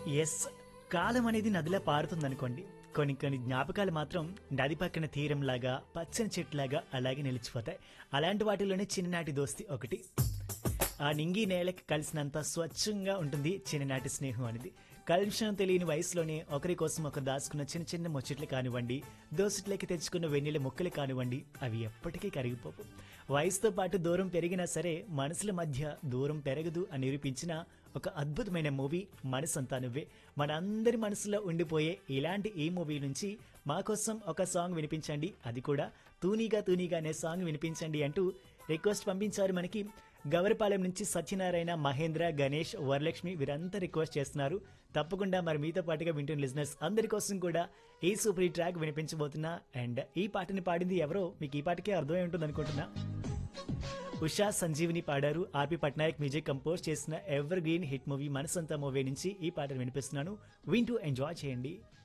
yes కాలం అనేది నదిలా పారుతుందనుకోండి కొన్ని కొన్ని జ్ఞాపకాలు మాత్రం నది పక్కన తీరంలాగా పచ్చని చెట్లాగా అలాగే నిలిచిపోతాయి అలాంటి వాటిలోనే చిన్ననాటి దోస్తి ఒకటి ఆ నింగి నేలకి కలిసినంత స్వచ్ఛంగా ఉంటుంది చిన్ననాటి స్నేహం అనేది కలుషం తెలియని వయసులోనే ఒకరి కోసం ఒకరు దాచుకున్న చిన్న చిన్న ముచ్చట్లు కానివ్వండి దోసట్లకి తెచ్చుకున్న వెన్నెల ముక్కలు కానివ్వండి అవి ఎప్పటికీ కరిగిపోవు వయసుతో పాటు దూరం పెరిగినా సరే మనసుల మధ్య దూరం పెరగదు అని నిరూపించిన ఒక అద్భుతమైన మూవీ మనసంతా నువ్వే మనందరి మనసులో ఉండిపోయే ఇలాంటి ఈ మూవీ నుంచి మా కోసం ఒక సాంగ్ వినిపించండి అది కూడా తూనీగా తూనీగా అనే సాంగ్ వినిపించండి అంటూ రిక్వెస్ట్ పంపించారు మనకి గవరపాలెం నుంచి సత్యనారాయణ మహేంద్ర గణేష్ వరలక్ష్మి వీరంతా రిక్వెస్ట్ చేస్తున్నారు తప్పకుండా మరి మీతో పాటుగా వింటున్న లిజనర్స్ అందరి కోసం కూడా ఈ సూపర్ ఈ ట్రాక్ వినిపించబోతున్నా అండ్ ఈ పాటని పాడింది ఎవరో మీకు ఈ పాటకే అర్థమై ఉంటుంది అనుకుంటున్నా ఉషా సంజీవిని పాడారు ఆర్పి పట్నాయక్ మ్యూజిక్ కంపోజ్ చేసిన evergreen hit movie Manasantha movie నుంచి ఈ పాటను వినిపిస్తున్నాను వింటూ ఎంజాయ్ చేయండి